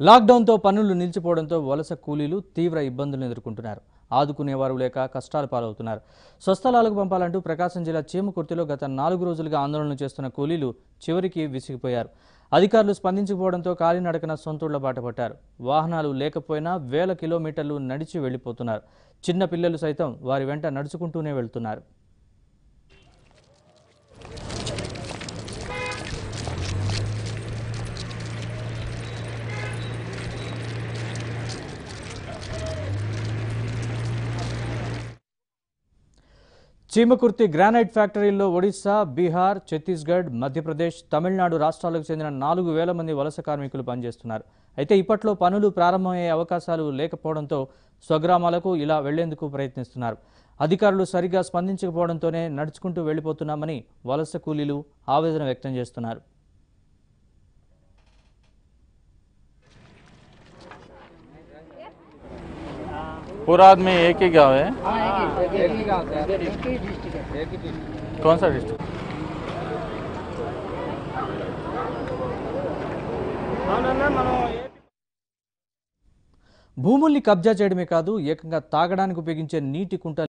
లాక్డౌన్తో పనులు నిలిచిపోవడంతో వలస కూలీలు తీవ్ర ఇబ్బందులను ఎదుర్కొంటున్నారు ఆదుకునేవారు లేక కష్టాల పాలవుతున్నారు స్వస్థలాలకు పంపాలంటూ ప్రకాశం జిల్లా చీమకుర్తిలో గత నాలుగు రోజులుగా ఆందోళన చేస్తున్న కూలీలు చివరికి విసిగిపోయారు అధికారులు స్పందించకపోవడంతో కాలినడకన సొంతూళ్ల బాట పట్టారు వాహనాలు లేకపోయినా వేల కిలోమీటర్లు నడిచి వెళ్లిపోతున్నారు చిన్న పిల్లలు సైతం వారి వెంట నడుచుకుంటూనే వెళ్తున్నారు చీమకుర్తి గ్రానైట్ ఫ్యాక్టరీల్లో ఒడిశా బీహార్ ఛత్తీస్గఢ్ మధ్యప్రదేశ్ తమిళనాడు రాష్ట్రాలకు చెందిన నాలుగు వేల మంది వలస కార్మికులు పనిచేస్తున్నారు అయితే ఇప్పట్లో పనులు ప్రారంభమయ్యే అవకాశాలు లేకపోవడంతో స్వగ్రామాలకు ఇలా వెళ్లేందుకు ప్రయత్నిస్తున్నారు అధికారులు సరిగ్గా స్పందించకపోవడంతోనే నడుచుకుంటూ వెళ్లిపోతున్నామని వలస కూలీలు ఆవేదన వ్యక్తం చేస్తున్నారు पूरा आदमी एक ही गांव है एक ही गांव से है, एक ही डिस्ट्रिक्ट है एक ही डिस्ट्रिक्ट कौन सा डिस्ट्रिक्ट భూముల్ని కబ్జా చేయడమే కాదు ఏకంగా తాగడానికి ఉపయోగించే నీటి కుంట